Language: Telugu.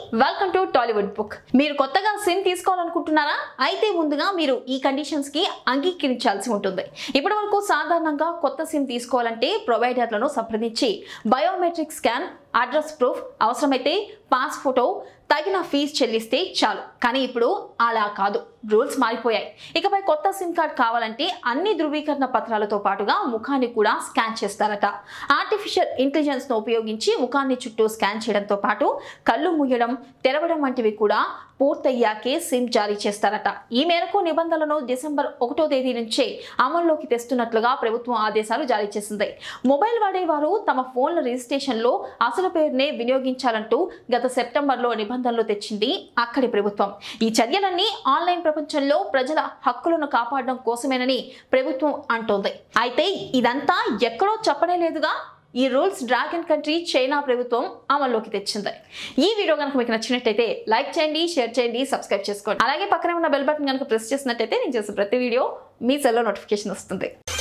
వెల్కమ్ టు టాలీవుడ్ బుక్ మీరు కొత్తగా సిమ్ తీసుకోవాలనుకుంటున్నారా అయితే ముందుగా మీరు ఈ కండిషన్స్ కి అంగీకరించాల్సి ఉంటుంది ఇప్పటి వరకు సాధారణంగా కొత్త సిమ్ తీసుకోవాలంటే ప్రొవైడర్లను సంప్రదించి బయోమెట్రిక్ స్కాన్ అడ్రస్ ప్రూఫ్ అవసరమైతే పాస్ ఫోటో తగిన ఫీజు చెల్లిస్తే చాలు కానీ ఇప్పుడు అలా కాదు రూల్స్ మారిపోయాయి ఇకపై కొత్త సిమ్ కార్డ్ కావాలంటే అన్ని ధృవీకరణ పత్రాలతో పాటుగా ముఖాన్ని కూడా స్కాన్ చేస్తారట ఆర్టిఫిషియల్ ఇంటెలిజెన్స్ ను ఉపయోగించి ముఖాన్ని చుట్టూ స్కాన్ చేయడంతో పాటు కళ్ళు మూయడం తెరవడం వంటివి కూడా పూర్తయ్యాకే సిమ్ జారీ చేస్తారట ఈ మేరకు నిబంధనలను డిసెంబర్ ఒకటో తేదీ నుంచే అమల్లోకి తెస్తున్నట్లుగా ప్రభుత్వం ఆదేశాలు జారీ చేసింది మొబైల్ వాడేవారు తమ ఫోన్ల రిజిస్ట్రేషన్లో అసలు పేరునే వినియోగించాలంటూ గత సెప్టెంబర్లో నిబంధనలు తెచ్చింది అక్కడి ప్రభుత్వం ఈ చర్యలన్నీ ఆన్లైన్ ప్రపంచంలో ప్రజల హక్కులను కాపాడడం కోసమేనని ప్రభుత్వం అంటోంది అయితే ఇదంతా ఎక్కడో చెప్పనే లేదుగా ఈ రూల్స్ డ్రాగన్ కంట్రీ చైనా ప్రభుత్వం అమల్లోకి తెచ్చింది ఈ వీడియో కనుక మీకు నచ్చినట్టయితే లైక్ చేయండి షేర్ చేయండి సబ్స్క్రైబ్ చేసుకోండి అలాగే పక్కనే ఉన్న బెల్ బటన్ కనుక ప్రెస్ చేసినట్టయితే నేను చేసే ప్రతి వీడియో మీ సెల్లో నోటిఫికేషన్ వస్తుంది